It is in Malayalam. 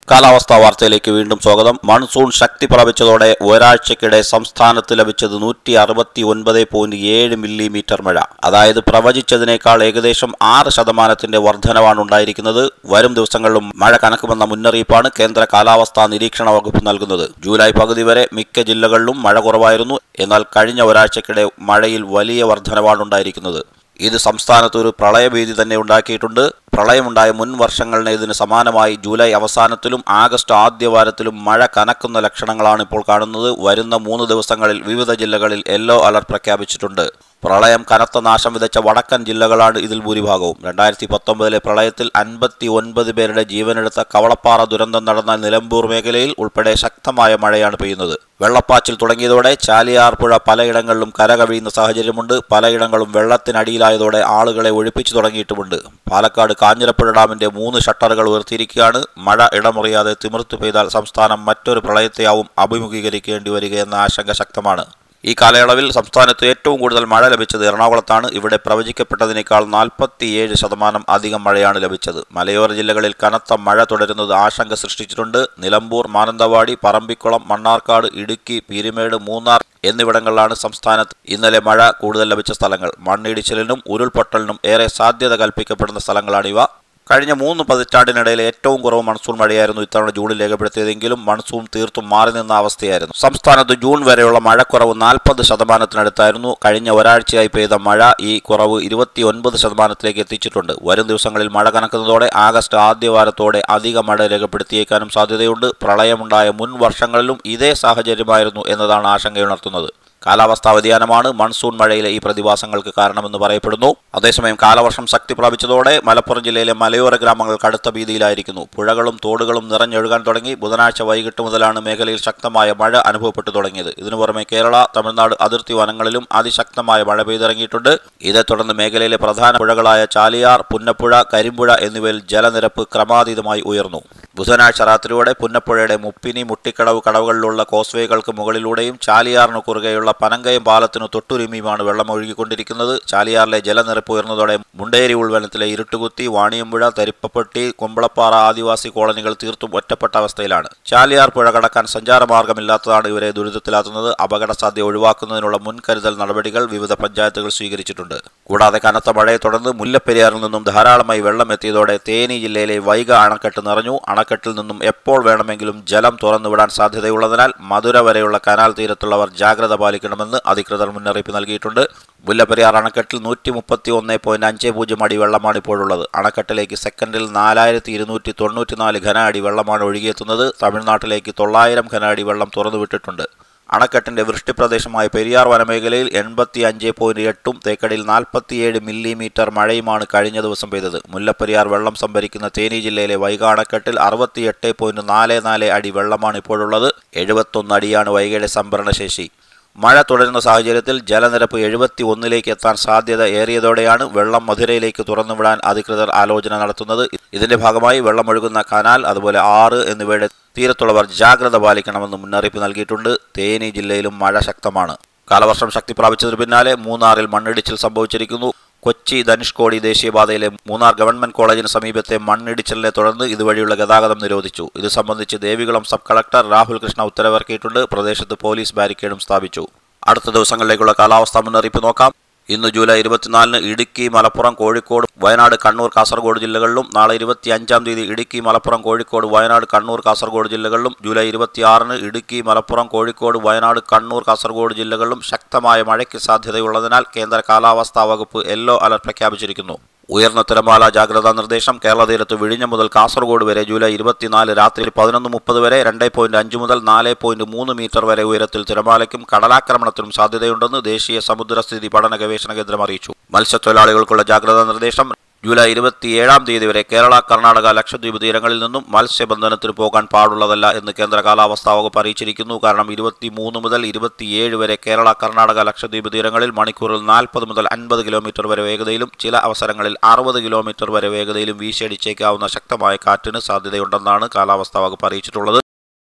കാലാവസ്ഥാ വാർത്തയിലേക്ക് വീണ്ടും സ്വാഗതം മൺസൂൺ ശക്തി പ്രാപിച്ചതോടെ ഒരാഴ്ചക്കിടെ സംസ്ഥാനത്ത് ലഭിച്ചത് നൂറ്റി അറുപത്തി ഒൻപത് പോയിന്റ് ഏഴ് മില്ലിമീറ്റർ മഴ അതായത് പ്രവചിച്ചതിനേക്കാൾ ഏകദേശം ആറ് ശതമാനത്തിന്റെ വർധനവാണ് ഉണ്ടായിരിക്കുന്നത് വരും ദിവസങ്ങളിലും മഴ കനക്കുമെന്ന മുന്നറിയിപ്പാണ് കേന്ദ്ര കാലാവസ്ഥാ നിരീക്ഷണ വകുപ്പ് നൽകുന്നത് ജൂലൈ പകുതി വരെ മിക്ക ജില്ലകളിലും മഴ കുറവായിരുന്നു എന്നാൽ കഴിഞ്ഞ ഒരാഴ്ചക്കിടെ മഴയിൽ വലിയ വർധനവാണ് ഉണ്ടായിരിക്കുന്നത് ഇത് സംസ്ഥാനത്ത് ഒരു പ്രളയഭീതി തന്നെ ഉണ്ടാക്കിയിട്ടുണ്ട് പ്രളയമുണ്ടായ മുൻ വർഷങ്ങളിന് ഇതിന് സമാനമായി ജൂലൈ അവസാനത്തിലും ആഗസ്റ്റ് ആദ്യവാരത്തിലും മഴ കനക്കുന്ന ലക്ഷണങ്ങളാണ് ഇപ്പോൾ കാണുന്നത് വരുന്ന മൂന്ന് ദിവസങ്ങളിൽ വിവിധ ജില്ലകളിൽ യെല്ലോ അലർട്ട് പ്രഖ്യാപിച്ചിട്ടുണ്ട് പ്രളയം കനത്ത നാശം വിതച്ച വടക്കൻ ജില്ലകളാണ് ഇതിൽ ഭൂരിഭാഗവും രണ്ടായിരത്തി പത്തൊമ്പതിലെ പ്രളയത്തിൽ അൻപത്തി ഒൻപത് പേരുടെ ജീവനെടുത്ത കവളപ്പാറ ദുരന്തം നടന്ന നിലമ്പൂർ മേഖലയിൽ ഉൾപ്പെടെ ശക്തമായ മഴയാണ് പെയ്യുന്നത് വെള്ളപ്പാച്ചിൽ തുടങ്ങിയതോടെ ചാലിയാർ പുഴ പലയിടങ്ങളിലും കരകവിയുന്ന സാഹചര്യമുണ്ട് പലയിടങ്ങളും വെള്ളത്തിനടിയിലായതോടെ ആളുകളെ ഒഴിപ്പിച്ചു തുടങ്ങിയിട്ടുമുണ്ട് പാലക്കാട് കാഞ്ഞിരപ്പുഴ ഡാമിന്റെ മൂന്ന് ഷട്ടറുകൾ ഉയർത്തിയിരിക്കുകയാണ് മഴ ഇടമുറിയാതെ തിമിർത്തു പെയ്താൽ സംസ്ഥാനം മറ്റൊരു പ്രളയത്തെയാവും അഭിമുഖീകരിക്കേണ്ടി വരികയെന്ന ആശങ്ക ശക്തമാണ് ഈ കാലയളവിൽ സംസ്ഥാനത്ത് ഏറ്റവും കൂടുതൽ മഴ ലഭിച്ചത് എറണാകുളത്താണ് ഇവിടെ പ്രവചിക്കപ്പെട്ടതിനേക്കാൾ നാൽപ്പത്തിയേഴ് ശതമാനം അധികം മഴയാണ് ലഭിച്ചത് മലയോര ജില്ലകളിൽ കനത്ത മഴ തുടരുന്നത് ആശങ്ക സൃഷ്ടിച്ചിട്ടുണ്ട് നിലമ്പൂർ മാനന്തവാടി പറമ്പിക്കുളം മണ്ണാർക്കാട് ഇടുക്കി പീരുമേട് മൂന്നാർ എന്നിവിടങ്ങളിലാണ് സംസ്ഥാനത്ത് ഇന്നലെ മഴ കൂടുതൽ ലഭിച്ച സ്ഥലങ്ങൾ മണ്ണിടിച്ചിലിനും ഉരുൾപൊട്ടലിനും ഏറെ സാധ്യത കൽപ്പിക്കപ്പെടുന്ന സ്ഥലങ്ങളാണിവ കഴിഞ്ഞ മൂന്ന് പതിറ്റാണ്ടിനിടയിൽ ഏറ്റവും കുറവ് മൺസൂൺ മഴയായിരുന്നു ഇത്തവണ ജൂണിൽ രേഖപ്പെടുത്തിയതെങ്കിലും മൺസൂൺ തീർത്തും മാറി നിന്ന അവസ്ഥയായിരുന്നു സംസ്ഥാനത്ത് ജൂൺ വരെയുള്ള മഴക്കുറവ് നാൽപ്പത് ശതമാനത്തിനടുത്തായിരുന്നു കഴിഞ്ഞ ഒരാഴ്ചയായി പെയ്ത മഴ ഈ കുറവ് ഇരുപത്തി ഒൻപത് ശതമാനത്തിലേക്ക് എത്തിച്ചിട്ടുണ്ട് വരും ദിവസങ്ങളിൽ മഴ കനക്കുന്നതോടെ ആഗസ്റ്റ് ആദ്യവാരത്തോടെ അധിക മഴ രേഖപ്പെടുത്തിയേക്കാനും സാധ്യതയുണ്ട് പ്രളയമുണ്ടായ മുൻ വർഷങ്ങളിലും ഇതേ സാഹചര്യമായിരുന്നു എന്നതാണ് ആശങ്കയുണർത്തുന്നത് കാലാവസ്ഥാ വ്യതിയാനമാണ് മൺസൂൺ മഴയിലെ ഈ പ്രതിഭാസങ്ങൾക്ക് കാരണമെന്ന് പറയപ്പെടുന്നു അതേസമയം കാലവർഷം ശക്തി പ്രാപിച്ചതോടെ മലപ്പുറം ജില്ലയിലെ മലയോര ഗ്രാമങ്ങൾ കടുത്ത ഭീതിയിലായിരിക്കുന്നു പുഴകളും തോടുകളും നിറഞ്ഞൊഴുകാൻ തുടങ്ങി ബുധനാഴ്ച വൈകിട്ട് മുതലാണ് മേഖലയിൽ ശക്തമായ മഴ അനുഭവപ്പെട്ടു തുടങ്ങിയത് ഇതിനു പുറമെ കേരള തമിഴ്നാട് അതിർത്തി വനങ്ങളിലും അതിശക്തമായ മഴ പെയ്തിറങ്ങിയിട്ടുണ്ട് ഇതേ തുടർന്ന് മേഖലയിലെ പ്രധാന പുഴകളായ ചാലിയാർ പുന്നപ്പുഴ കരിമ്പുഴ എന്നിവയിൽ ജലനിരപ്പ് ക്രമാതീതമായി ഉയർന്നു ബുധനാഴ്ച രാത്രിയോടെ പുന്നപ്പുഴയുടെ മുപ്പിനി മുട്ടിക്കടവ് കടവുകളിലുള്ള കോസ്വേകൾക്ക് മുകളിലൂടെയും ചാലിയാറിന് കുറുകെയുള്ള പനങ്കയം പാലത്തിനു തൊട്ടുരുമിയുമാണ് വെള്ളം ഒഴുകിക്കൊണ്ടിരിക്കുന്നത് ചാലിയാറിലെ ജലനിരപ്പ് ഉയർന്നതോടെ മുണ്ടേരി ഉൾവനത്തിലെ ഇരുട്ടുകുത്തി വാണിയമ്പുഴ തരിപ്പപ്പെട്ടി കുമ്പളപ്പാറ ആദിവാസി കോളനികൾ തീർത്തും ഒറ്റപ്പെട്ട അവസ്ഥയിലാണ് ചാലിയാർ പുഴ കടക്കാൻ സഞ്ചാരമാർഗമില്ലാത്തതാണ് ഇവരെ ദുരിതത്തിലാക്കുന്നത് അപകട സാധ്യത ഒഴിവാക്കുന്നതിനുള്ള മുൻകരുതൽ നടപടികൾ വിവിധ പഞ്ചായത്തുകൾ സ്വീകരിച്ചിട്ടുണ്ട് കൂടാതെ കനത്ത മഴയെ തുടർന്ന് മുല്ലപ്പെരിയാറിൽ നിന്നും ധാരാളമായി വെള്ളം എത്തിയതോടെ തേനി ജില്ലയിലെ വൈഗ അണക്കെട്ട് നിറഞ്ഞു അണക്കെട്ടിൽ നിന്നും എപ്പോൾ വേണമെങ്കിലും ജലം തുറന്നുവിടാൻ സാധ്യതയുള്ളതിനാൽ മധുര വരെയുള്ള കനാൽ തീരത്തുള്ളവർ ജാഗ്രത പാലിക്കണമെന്ന് അധികൃതർ മുന്നറിയിപ്പ് നൽകിയിട്ടുണ്ട് മുല്ലപ്പെരിയാർ അണക്കെട്ടിൽ നൂറ്റി മുപ്പത്തി ഒന്ന് പോയിന്റ് അഞ്ച് പൂജ്യം അടി വെള്ളമാണ് ഇപ്പോഴുള്ളത് അണക്കെട്ടിലേക്ക് സെക്കൻഡിൽ നാലായിരത്തി ഇരുന്നൂറ്റി തൊണ്ണൂറ്റിനാല് ഘന അടി വെള്ളമാണ് ഒഴുകിയെത്തുന്നത് തമിഴ്നാട്ടിലേക്ക് തൊള്ളായിരം ഘന അടി വെള്ളം തുറന്നുവിട്ടിട്ടുണ്ട് അണക്കെട്ടിന്റെ വൃഷ്ടിപ്രദേശമായ പെരിയാർ വനമേഖലയിൽ എൺപത്തി അഞ്ച് പോയിന്റ് എട്ടും തേക്കടിയിൽ നാൽപ്പത്തിയേഴ് മില്ലിമീറ്റർ മഴയുമാണ് കഴിഞ്ഞ ദിവസം പെയ്തത് മുല്ലപ്പെരിയാർ വെള്ളം സംഭരിക്കുന്ന തേനി ജില്ലയിലെ വൈഗ അണക്കെട്ടിൽ അറുപത്തിയെട്ട് പോയിന്റ് നാല് നാല് അടി വെള്ളമാണ് ഇപ്പോഴുള്ളത് എഴുപത്തൊന്ന് അടിയാണ് വൈഗയുടെ സംഭരണശേഷി മഴ തുടരുന്ന സാഹചര്യത്തിൽ ജലനിരപ്പ് എഴുപത്തി ഒന്നിലേക്ക് എത്താൻ സാധ്യത ഏറിയതോടെയാണ് വെള്ളം മധുരയിലേക്ക് തുറന്നുവിടാൻ അധികൃതർ ആലോചന നടത്തുന്നത് ഇതിന്റെ ഭാഗമായി വെള്ളമൊഴുകുന്ന കനാൽ അതുപോലെ ആറ് എന്നിവയുടെ തീരത്തുള്ളവർ ജാഗ്രത പാലിക്കണമെന്ന് മുന്നറിയിപ്പ് നൽകിയിട്ടുണ്ട് തേനി ജില്ലയിലും മഴ ശക്തമാണ് കാലവർഷം ശക്തി പ്രാപിച്ചതിനു പിന്നാലെ മൂന്നാറിൽ മണ്ണിടിച്ചിൽ സംഭവിച്ചിരിക്കുന്നു കൊച്ചി ധനുഷ്കോടി ദേശീയപാതയിലെ മൂന്നാർ ഗവൺമെന്റ് കോളേജിന് സമീപത്തെ മണ്ണിടിച്ചിലിനെ തുടർന്ന് ഇതുവഴിയുള്ള ഗതാഗതം നിരോധിച്ചു ഇത് സംബന്ധിച്ച് ദേവികുളം സബ് കളക്ടർ രാഹുൽ കൃഷ്ണ ഉത്തരവിറക്കിയിട്ടുണ്ട് പ്രദേശത്ത് പോലീസ് ബാരിക്കേഡും സ്ഥാപിച്ചു അടുത്ത ദിവസങ്ങളിലേക്കുള്ള കാലാവസ്ഥാ മുന്നറിയിപ്പ് നോക്കാം ഇന്ന് ജൂലൈ ഇരുപത്തിനാലിന് ഇടുക്കി മലപ്പുറം കോഴിക്കോട് വയനാട് കണ്ണൂർ കാസർഗോഡ് ജില്ലകളിലും നാളെ ഇരുപത്തി അഞ്ചാം തീയതി ഇടുക്കി മലപ്പുറം കോഴിക്കോട് വയനാട് കണ്ണൂർ കാസർഗോഡ് ജില്ലകളിലും ജൂലൈ ഇരുപത്തിയാറിന് ഇടുക്കി മലപ്പുറം കോഴിക്കോട് വയനാട് കണ്ണൂർ കാസർഗോഡ് ജില്ലകളിലും ശക്തമായ മഴയ്ക്ക് സാധ്യതയുള്ളതിനാൽ കേന്ദ്ര കാലാവസ്ഥാ വകുപ്പ് യെല്ലോ അലർട്ട് പ്രഖ്യാപിച്ചിരിക്കുന്നു ഉയർന്ന തിരമാല ജാഗ്രതാ നിർദ്ദേശം കേരള തീരത്ത് വിഴിഞ്ഞം മുതൽ കാസർഗോഡ് വരെ ജൂലൈ ഇരുപത്തിനാല് രാത്രി പതിനൊന്ന് മുപ്പത് വരെ രണ്ട് പോയിന്റ് അഞ്ച് മുതൽ നാല് പോയിന്റ് മൂന്ന് മീറ്റർ വരെ ഉയരത്തിൽ തിരമാലയ്ക്കും കടലാക്രമണത്തിനും സാധ്യതയുണ്ടെന്ന് ദേശീയ സമുദ്രസ്ഥിതി പഠന ഗവേഷണ കേന്ദ്രം അറിയിച്ചു മത്സ്യത്തൊഴിലാളികൾക്കുള്ള ജാഗ്രതാ നിർദ്ദേശം ജൂലൈ ഇരുപത്തിയേഴാം തീയതി വരെ കേരള കർണാടക ലക്ഷദ്വീപ് തീരങ്ങളിൽ നിന്നും മത്സ്യബന്ധനത്തിന് പോകാൻ പാടുള്ളതല്ല എന്ന് കേന്ദ്ര കാലാവസ്ഥാ വകുപ്പ് അറിയിച്ചിരിക്കുന്നു കാരണം ഇരുപത്തിമൂന്ന് മുതൽ ഇരുപത്തിയേഴ് വരെ കേരള കർണാടക ലക്ഷദ്വീപ് തീരങ്ങളിൽ മണിക്കൂറിൽ നാൽപ്പത് മുതൽ അൻപത് കിലോമീറ്റർ വരെ വേഗതയിലും ചില അവസരങ്ങളിൽ അറുപത് കിലോമീറ്റർ വരെ വേഗതയിലും വീശിയടിച്ചേക്കാവുന്ന ശക്തമായ കാറ്റിന് സാധ്യതയുണ്ടെന്നാണ് കാലാവസ്ഥാ വകുപ്പ് അറിയിച്ചിട്ടുള്ളത്